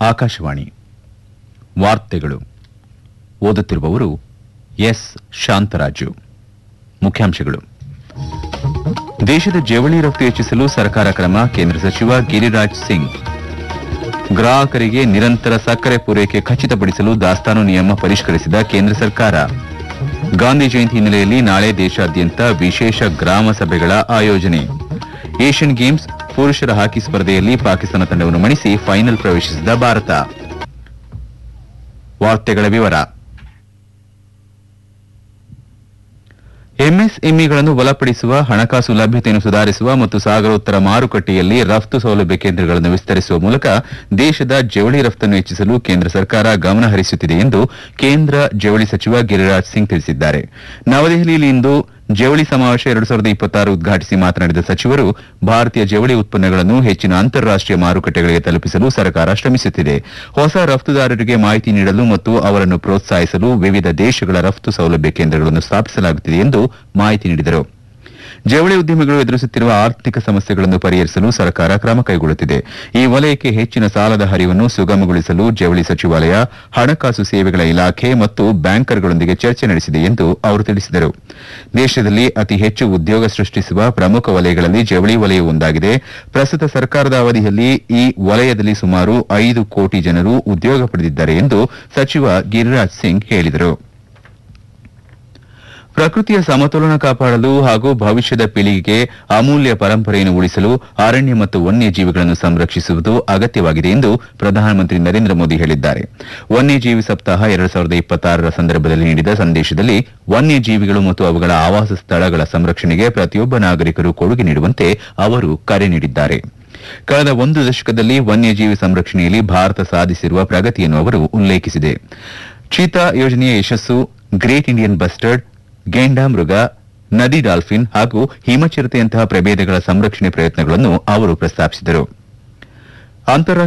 ಆಕಾಶವಾಣಿ ವಾರ್ತೆಗಳು ಓದುತ್ತಿರುವವರು ಎಸ್ ಶಾಂತರಾಜು ಮುಖ್ಯಾಂಶಗಳು ದೇಶದ ಜವಳಿ ರಫ್ತು ಹೆಚ್ಚಿಸಲು ಸರ್ಕಾರ ಕ್ರಮ ಕೇಂದ್ರ ಸಚಿವ ಗಿರಿರಾಜ್ ಸಿಂಗ್ ಗ್ರಾಹಕರಿಗೆ ನಿರಂತರ ಸಕ್ಕರೆ ಪೂರೈಕೆ ಖಚಿತಪಡಿಸಲು ದಾಸ್ತಾನು ನಿಯಮ ಪರಿಷ್ಕರಿಸಿದ ಕೇಂದ್ರ ಸರ್ಕಾರ ಗಾಂಧಿ ಜಯಂತಿ ಹಿನ್ನೆಲೆಯಲ್ಲಿ ನಾಳೆ ದೇಶಾದ್ಯಂತ ವಿಶೇಷ ಗ್ರಾಮ ಸಭೆಗಳ ಆಯೋಜನೆ ಏಷ್ಯನ್ ಗೇಮ್ಸ್ ಪುರುಷರ ಹಾಕಿ ಸ್ಪರ್ಧೆಯಲ್ಲಿ ಪಾಕಿಸ್ತಾನ ತಂಡವನ್ನು ಮಣಿಸಿ ಫೈನಲ್ ಪ್ರವೇಶಿಸಿದ ಭಾರತ ವಾರ್ತೆಗಳ ವಿವರ ಎಂಎಸ್ಎಂಇಗಳನ್ನು ಬಲಪಡಿಸುವ ಹಣಕಾಸು ಲಭ್ಯತೆಯನ್ನು ಸುಧಾರಿಸುವ ಮತ್ತು ಸಾಗರೋತ್ತರ ಮಾರುಕಟ್ಟೆಯಲ್ಲಿ ರಫ್ತು ಸೌಲಭ್ಯ ಕೇಂದ್ರಗಳನ್ನು ವಿಸ್ತರಿಸುವ ಮೂಲಕ ದೇಶದ ಜವಳಿ ರಫ್ತನ್ನು ಹೆಚ್ಚಿಸಲು ಕೇಂದ್ರ ಸರ್ಕಾರ ಗಮನ ಹರಿಸುತ್ತಿದೆ ಎಂದು ಕೇಂದ್ರ ಜವಳಿ ಸಚಿವ ಗಿರಿರಾಜ್ ಸಿಂಗ್ ತಿಳಿಸಿದ್ದಾರೆ ನವದೆಹಲಿಯಲ್ಲಿ ಇಂದು ಜವಳಿ ಸಮಾವೇಶ ಎರಡು ಸಾವಿರದ ಇಪ್ಪತ್ತಾರು ಉದ್ಘಾಟಿಸಿ ಮಾತನಾಡಿದ ಸಚಿವರು ಭಾರತೀಯ ಜವಳಿ ಉತ್ಪನ್ನಗಳನ್ನು ಹೆಚ್ಚಿನ ಅಂತಾರಾಷ್ಟೀಯ ಮಾರುಕಟ್ಟೆಗಳಿಗೆ ತಲುಪಿಸಲು ಸರ್ಕಾರ ಶ್ರಮಿಸುತ್ತಿದೆ ಹೊಸ ರಫ್ತುದಾರರಿಗೆ ಮಾಹಿತಿ ನೀಡಲು ಮತ್ತು ಅವರನ್ನು ಪ್ರೋತ್ಸಾಹಿಸಲು ವಿವಿಧ ದೇಶಗಳ ರಫ್ತು ಸೌಲಭ್ಯ ಕೇಂದ್ರಗಳನ್ನು ಸ್ಥಾಪಿಸಲಾಗುತ್ತಿದೆ ಎಂದು ಮಾಹಿತಿ ನೀಡಿದರು ಜವಳಿ ಉದ್ಯಮಿಗಳು ಎದುರಿಸುತ್ತಿರುವ ಆರ್ಥಿಕ ಸಮಸ್ಯೆಗಳನ್ನು ಪರಿಹರಿಸಲು ಸರ್ಕಾರ ಕ್ರಮ ಕೈಗೊಳ್ಳುತ್ತಿದೆ ಈ ವಲಯಕ್ಕೆ ಹೆಚ್ಚಿನ ಸಾಲದ ಹರಿವನ್ನು ಸುಗಮಗೊಳಿಸಲು ಜವಳಿ ಸಚಿವಾಲಯ ಹಣಕಾಸು ಸೇವೆಗಳ ಇಲಾಖೆ ಮತ್ತು ಬ್ಯಾಂಕರ್ಗಳೊಂದಿಗೆ ಚರ್ಚೆ ನಡೆಸಿದೆ ಎಂದು ಅವರು ತಿಳಿಸಿದರು ದೇಶದಲ್ಲಿ ಅತಿ ಹೆಚ್ಚು ಉದ್ಯೋಗ ಸೃಷ್ಟಿಸುವ ಪ್ರಮುಖ ವಲಯಗಳಲ್ಲಿ ಜವಳಿ ವಲಯ ಒಂದಾಗಿದೆ ಪ್ರಸ್ತುತ ಸರ್ಕಾರದ ಅವಧಿಯಲ್ಲಿ ಈ ವಲಯದಲ್ಲಿ ಸುಮಾರು ಐದು ಕೋಟಿ ಜನರು ಉದ್ಯೋಗ ಪಡೆದಿದ್ದಾರೆ ಎಂದು ಸಚಿವ ಗಿರಿರಾಜ್ ಸಿಂಗ್ ಹೇಳಿದರು ಪ್ರಕೃತಿಯ ಸಮತೋಲನ ಕಾಪಾಡಲು ಹಾಗೂ ಭವಿಷ್ಯದ ಪೀಳಿಗೆಗೆ ಅಮೂಲ್ಯ ಪರಂಪರೆಯನ್ನು ಉಳಿಸಲು ಅರಣ್ಯ ಮತ್ತು ವನ್ಯಜೀವಿಗಳನ್ನು ಸಂರಕ್ಷಿಸುವುದು ಅಗತ್ಯವಾಗಿದೆ ಎಂದು ಪ್ರಧಾನಮಂತ್ರಿ ನರೇಂದ್ರ ಮೋದಿ ಹೇಳಿದ್ದಾರೆ ವನ್ಯಜೀವಿ ಸಪ್ತಾಹ ಎರಡು ಸಾವಿರದ ಇಪ್ಪತ್ತಾರರ ಸಂದರ್ಭದಲ್ಲಿ ನೀಡಿದ ಸಂದೇಶದಲ್ಲಿ ವನ್ಯಜೀವಿಗಳು ಮತ್ತು ಅವುಗಳ ಆವಾಸ ಸ್ಥಳಗಳ ಸಂರಕ್ಷಣೆಗೆ ಪ್ರತಿಯೊಬ್ಬ ನಾಗರಿಕರು ಕೊಡುಗೆ ನೀಡುವಂತೆ ಅವರು ಕರೆ ನೀಡಿದ್ದಾರೆ ಕಳೆದ ಒಂದು ದಶಕದಲ್ಲಿ ವನ್ಯಜೀವಿ ಸಂರಕ್ಷಣೆಯಲ್ಲಿ ಭಾರತ ಸಾಧಿಸಿರುವ ಪ್ರಗತಿಯನ್ನು ಅವರು ಉಲ್ಲೇಖಿಸಿದೆ ಚೀತಾ ಯೋಜನೆಯ ಯಶಸ್ಸು ಗ್ರೇಟ್ ಇಂಡಿಯನ್ ಬಸ್ಟರ್ಡ್ ಗೇಂಡಾಮೃಗ ನದಿ ಡಾಲ್ಫಿನ್ ಹಾಗೂ ಹಿಮಚಿರತೆಯಂತಹ ಪ್ರಭೇದಗಳ ಸಂರಕ್ಷಣೆ ಪ್ರಯತ್ನಗಳನ್ನು ಅವರು ಪ್ರಸ್ತಾಪಿಸಿದರು